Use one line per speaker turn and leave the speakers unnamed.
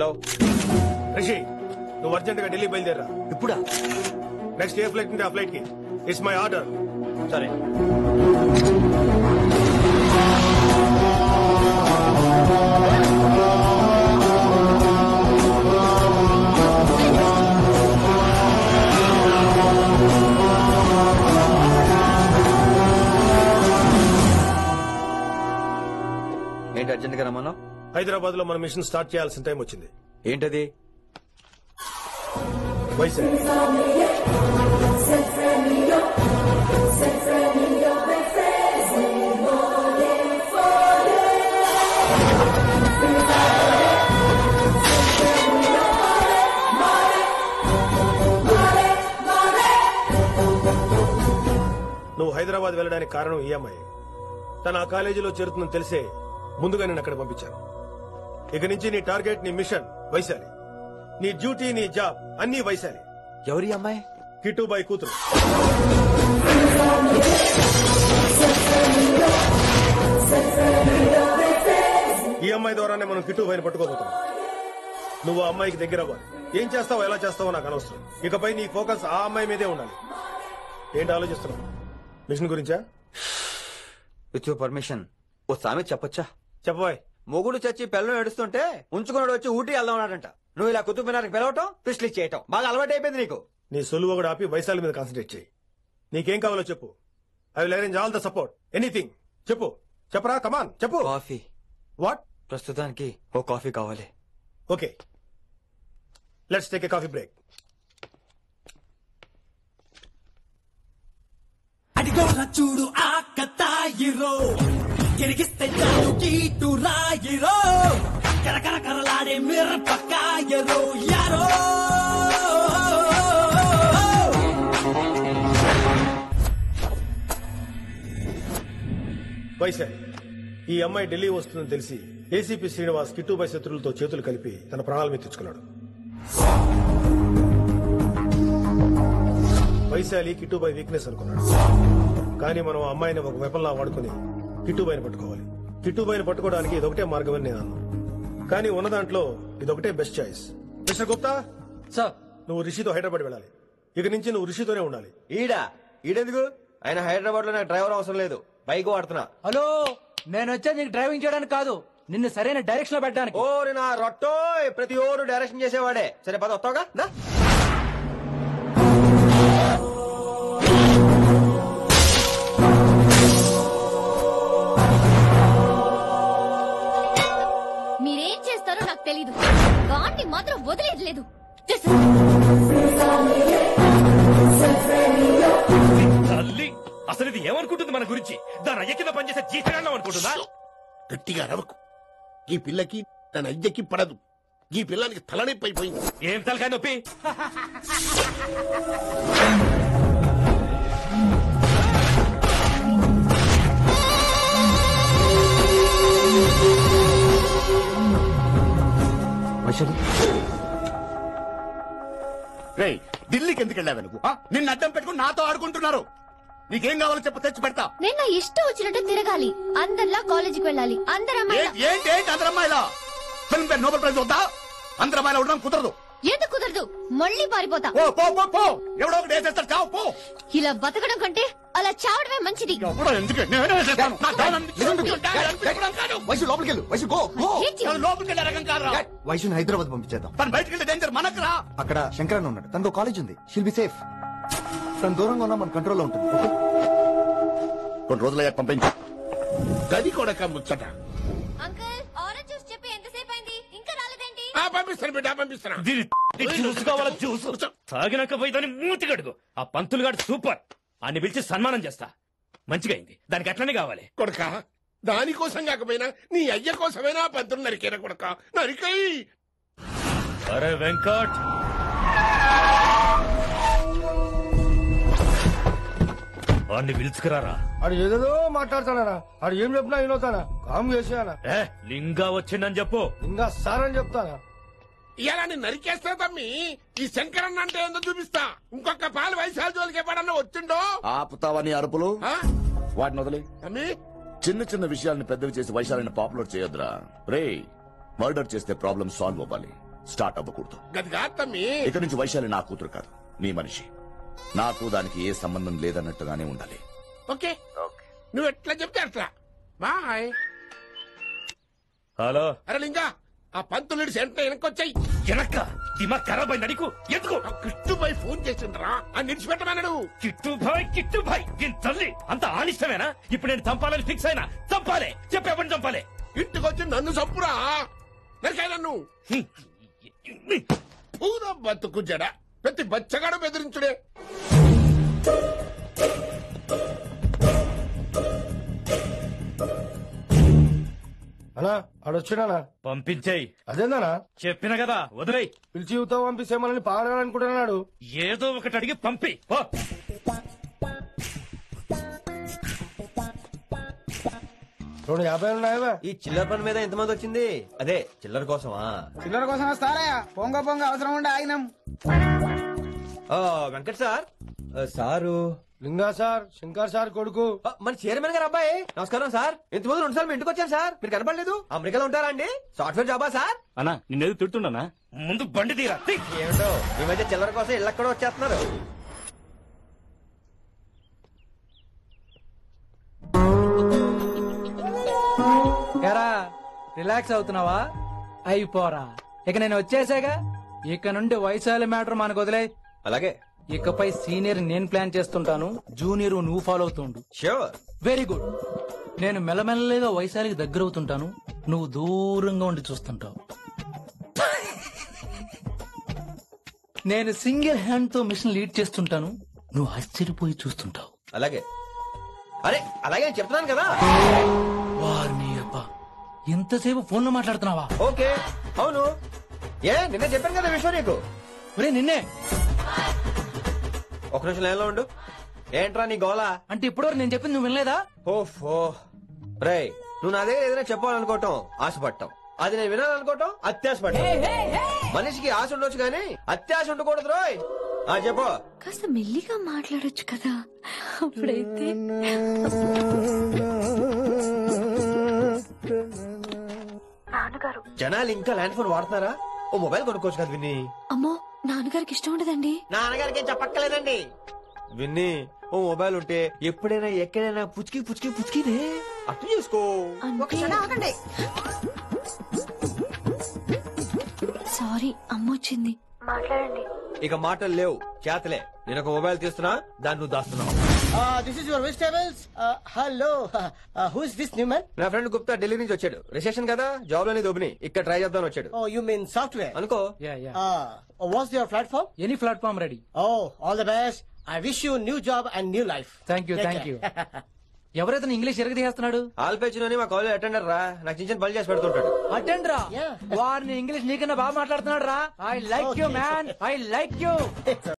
ఎక్కడున్నావు
రిషి నువ్వు అర్జెంట్ గా ఢిల్లీ బయలుదేరా
ఇప్పుడా
నెక్స్ట్ ఏ ఫ్లైట్ నుండి ఆ ఫ్లైట్ కి ఇట్స్ మై ఆర్డర్
సరే ఏంటి అర్జెంట్ గా రమ్మన్నావు
హైదరాబాద్ లో మన మిషన్ స్టార్ట్ చేయాల్సిన టైం వచ్చింది
ఏంటది
వైజాగ్ నువ్వు హైదరాబాద్ వెళ్ళడానికి కారణం ఈ అమ్మాయి తన ఆ కాలేజీలో చేరుతుందని తెలిసే ముందుగా నేను అక్కడ పంపించాను ఇక నుంచి నీ టార్గెట్ నీ మిషన్ వైశాలి నీ డ్యూటీ నీ జాబ్ అన్ని వైశాలి
ఎవరి అమ్మాయి
కిట్టుబాయి కూతురు ఈ అమ్మాయి ద్వారానే మనం కిట్టుబాయిని పట్టుకోబోతున్నాం నువ్వు ఆ అమ్మాయికి దగ్గర అవ్వాలి ఏం చేస్తావో ఎలా చేస్తావో నాకు అనవసరం ఇకపై నీ ఫోకస్ ఆ అమ్మాయి మీదే ఉండాలి ఏంటి ఆలోచిస్తున్నావు మిషన్ గురించా
విత్ యువర్ పర్మిషన్ ఓ సామెత చెప్పొచ్చా
చెప్పబాయ్
మొగుడు చచ్చి పిల్లలు ఏడుస్తుంటే ఉంచుకున్నాడు వచ్చి ఊటీ వెళ్దామన్నాడంట నువ్వు ఇలా కుతుబ్ మినార్కి పిలవటం ట్విస్ట్లు చేయటం బాగా అలవాటు అయిపోయింది నీకు
నీ సొలువు కూడా ఆపి వైశాలి మీద కాన్సన్ట్రేట్ చేయి నీకేం కావాలో చెప్పు I will arrange all the support anything చెప్పు చెప్పరా కమాన్ చెప్పు
కాఫీ
వాట్
ప్రస్తుతానికి ఓ కాఫీ కావాలి
okay let's take a coffee break
అడిగోరా చూడు ఆ కతాయిరో గిరిగిస్తే చాలు కీటు రాయిరో కరకర కరలాడే మిరపకాయరో యారో
వైశాలి ఈ అమ్మాయి ఢిల్లీ వస్తుందని తెలిసి ఏసీపీ శ్రీనివాస్ కిట్టుబాయి శత్రులతో చేతులు కలిపి తన ప్రాణాల మీద తెచ్చుకున్నాడు వైశాలి కిట్టుబాయి వీక్నెస్ అనుకున్నాడు కానీ మనం ఆ అమ్మాయిని ఒక వెపన్లా వాడుకుని కిట్టుబాయిని పట్టుకోవాలి కిట్టుబాయిని పట్టుకోవడానికి ఇదొకటే మార్గమని నేను అన్నాను కానీ ఉన్న దాంట్లో ఇదొకటే best choice mister Gupta
sir
నువ్వు రిషితో హైదరాబాద్ వెళ్ళాలి ఇక నుంచి నువ్వు రిషితోనే ఉండాలి
ఈడా ఈడెందుకు ఆయన హైదరాబాద్ లో నాకు డ్రైవర్ అవసరం లేదు బైక్ వాడుతున్నా
హలో నేను వచ్చేది నీకు డ్రైవింగ్ చేయడానికి కాదు నిన్ను సరైన డైరెక్షన్ లో పెట్టడానికి
ఓరి నా రొట్టో ప్రతి ఓరు డైరెక్షన్ చేసేవాడే సరే పద వస్తావుగా దా.
మీరేం చేస్తారో నాకు తెలీదు వాణ్ణి మాత్రం వదిలేదు లేదు
తల్లి అసలు ఇది ఏమనుకుంటుంది మన గురించి దాని అయ్య కింద పనిచేసే జీతగాండం అనుకుంటుందా
గట్టిగా రవకు ఈ పిల్లకి తన అయ్యకి పడదు ఈ పిల్లానికి తలనొప్పి అయిపోయింది
ఏం తలకాయ నొప్పి
వైశాలి
రే ఢిల్లీకి ఎందుకు వెళ్ళావు నువ్వు ఆ? నిన్ను అడ్డం పెట్టుకుని నాతో ఆడుకుంటున్నారు నీకేం కావాలో చెప్పు తెచ్చి పెడతా
నేను నా ఇష్టం వచ్చినట్టు తిరగాలి అందరిలా కాలేజీకి వెళ్ళాలి అందరు అమ్మాయిలా
ఏంటి ఏంటి ఏంటి అందరు అమ్మాయిలా ఫిల్మ్ పేరు నోబెల్ ప్రైజ్ వద్దా అందరు అమ్మాయిలా ఉండడం కుదరదు
ఎందుకు కుదరదు మళ్ళీ పారిపోతా
పో పో పో పో ఎవడో ఒకటి వేసేస్తాడు చావు పో
ఇలా బతకడం కంటే అలా చావడమే మంచిది
ఎవడో ఎందుకు నేనే వేసేస్తాను. నా డాన్ అనిపించుకుంటూ డాన్ అనిపించుకోవడం కాదు.
వైసు లోపలికి వెళ్ళు Vaisu go go
Hate you.
నేను లోపలికి వెళ్ళే రకం కాదురా.
వైసుని హైదరాబాద్ పంపించేద్దాం
తను బయటికి వెళ్తే డేంజర్ మనకు రా
అక్కడ శంకరన్ ఉన్నాడు తనకు కాలేజ్ ఉంది షిల్ బి సేఫ్ తను దూరంగా ఉన్నా మన కంట్రోల్లో ఉంటుంది ఓకే
కొన్ని రోజులయ్యాక పంపించు గది కూడా ముచ్చట
అంకుల్ ఆరెంజ్ జ్యూస్ చెప్పి ఎంతసేపు అయింది ఇంకా రాలేదేంటి
ఆ, పంపిస్తాను బిడ్డ పంపిస్తాను
దీని జ్యూస్ కావాలా జ్యూస్ తాగినాక పోయి దాన్ని మూతి కడుగు ఆ పంతులు గాడు సూపర్ అన్ని పిలిచి సన్మానం చేస్తా మంచిగా అయింది దానికి అట్లనే కావాలి
కొడక దానికోసం కాకపోయినా నీ అయ్య కోసమైనా పంతులు నరికేరా కొడక నరికై
అరే వెంకట్ వాడిని పిలుచుకురారా
ఆడు ఏదేదో మాట్లాడతానరా ఆడు ఏం చెప్పినా వినవుతానా కామ్ చేసానా
ఏ లింగా వచ్చిందని చెప్పు
ఇంకా సార్ అని చెప్తానా
ఇలా నేను నరికేస్తా తమ్మి ఈ శంకరన్న అంటే ఏందో చూపిస్తా ఇంకొక పాలు వయసాల జోలికి ఎప్పుడన్నా వచ్చిండో
ఆపుతావని అరుపులు
ఆ?
వాటిని వదిలి
తమ్మి
చిన్న చిన్న విషయాల్ని పెద్దవి చేసి వైశాలని పాపులర్ చేయొద్దురా రే మర్డర్ చేస్తే ప్రాబ్లం సాల్వ్ అవ్వాలి స్టార్ట్ అవ్వకూడదు
గది కాదు తమ్మి
ఇక నుంచి వైశాలి నా కూతురు కాదు నీ మనిషి నాకు దానికి ఏ సంబంధం లేదన్నట్టుగానే ఉండాలి
ఓకే నువ్వు ఎట్లా చెప్తే అట్లా బాయ్
హలో
అరే లింగా ఆ పంతులుడి సెంటర్ వెనకొచ్చాయి
వెనక్క దిమాగ్ ఖరాబ్ అయింది అడిగు ఎందుకు
కిట్టుపై ఫోన్ చేసిండ్రా అని నిడిచిపెట్టమన్నాడు
కిట్టు భాయ్ కిట్టు భాయ్ దీని తల్లి అంత ఆనిష్టమేనా ఇప్పుడు నేను చంపాలని ఫిక్స్ అయినా చంపాలే చెప్పేపని చంపాలే
ఇంటికొచ్చి నన్ను చంపురా నరికాయ నన్ను పూర బతుకు జడ ప్రతి బచ్చగాడు బెదిరించుడే
అన్నా ఆడొచ్చినానా
పంపించేయి
అదేందనా
చెప్పిన కదా వదిలేయ్
పిలిచి యువత పంపిస్తే మనల్ని పాడాలనుకుంటున్నాడు
ఏదో ఒకటి అడిగి పంపి పో.
రెండు యాభై ఉన్నాయా
ఈ చిల్లర పని మీద ఎంతమంది వచ్చింది అదే చిల్లర కోసమా
చిల్లర కోసం వస్తారా పొంగ పొంగ అవసరం ఉండే ఆగినాం
ఆ, వెంకట్ సార్ ఆ, sir
Linga sir Shankar sir కొడుకు
ఆ, మన చైర్మన్ గారు అబ్బాయి నమస్కారం సార్ ఇంతకుముందు రెండు సార్లు మీ ఇంటికి వచ్చాను సార్ మీరు కనపడలేదు అమెరికాలో ఉంటారా అండి సాఫ్ట్వేర్ జాబా సార్
అన్నా నిన్నేది తిడుతుండనా ముందు బండి తీరా తీ.
ఏమిటో ఈ మధ్య చిల్లర కోసం ఇళ్ళక్కడ వచ్చేస్తున్నారు
ఎరా రిలాక్స్ అవుతున్నావా అయిపోరా ఇక నేను వచ్చేసాగా ఇక నుండి వైశాలి మ్యాటర్ మనకు వదిలే
అలాగే
ఇకపై సీనియర్ నేను ప్లాన్ చేస్తుంటాను జూనియర్ నువ్వు ఫాలో అవుతుండు
షూర్
వెరీ గుడ్ నేను మెల్లమెల్లగా వైశాలికి దగ్గర అవుతుంటాను నువ్వు దూరంగా ఉండి చూస్తుంటావు నేను సింగిల్ హ్యాండ్ తో మిషన్ లీడ్ చేస్తుంటాను నువ్వు ఆశ్చర్యపోయి చూస్తుంటావు
అలాగే అరే అలాగే నేను చెప్తున్నాను కదా
వారిని అబ్బా ఎంతసేపు ఫోన్ లో మాట్లాడుతున్నావా
ఓకే అవును ఏ నిన్న చెప్పాను కదా విషయం నీకు
ఒరే నిన్నే
ఒక నిమిషం లైన్లో ఉండు ఏంట్రా నీ గోలా
అంటే ఇప్పటివరకు నేను చెప్పింది నువ్వు వినలేదా
ఓఫో రే నువ్వు నా దగ్గర ఏదైనా చెప్పాలనుకోవటం ఆశపడటం అది నేను వినాలనుకోవటం అత్యాశపడటం మనిషికి ఆశ ఉండొచ్చు కానీ అత్యాశ ఉండకూడదు రోయ్ ఆ చెప్పు
కాస్త మెల్లిగా మాట్లాడొచ్చు కదా అప్పుడైతే
జనాలు ఇంకా ల్యాండ్ ఫోన్ వాడుతున్నారా ఓ మొబైల్ కొనుక్కోవచ్చు కదా విన్ని
అమ్మో నాన్నగారికి ఇష్టం ఉండదండి
నాన్నగారికి చెప్పక్కలేదండి విన్ని ఓ మొబైల్ ఉంటే ఎప్పుడైనా ఎక్కడైనా పుచ్చుకి పుచ్చుకి పుచ్చుకినే అర్థం చేసుకో
అంటే సారీ అమ్మ వచ్చింది
ఇక మాటలు లేవు చేతలే నేను ఒక మొబైల్ తీస్తున్నా దాన్ని నువ్వు దాస్తున్నావు
this is your vegetables hello who is this new man
నా ఫ్రెండ్ గుప్తా ఢిల్లీ నుంచి వచ్చాడు రిసెషన్ కదా జాబ్ లోని దొబ్బిని ఇక్కడ ట్రై చేద్దాం వచ్చాడు
ఓ యు మీన్ సాఫ్ట్వేర్
అనుకో
yeah yeah
what's your platform
any platform ready
oh all the best I wish you new job and new life
thank you thank you ఎవరైతే English ఎరగదీస్తున్నాడు
ఆల్పేచినోని మా college attender రా నాకు చిన్న చిన్న పని చేసి పెడుతుంటాడు
అటెండ్ రా
Yeah.
వారిని ఇంగ్లీష్ నీకన్నా బాగా మాట్లాడుతున్నాడు రా I like you man I like you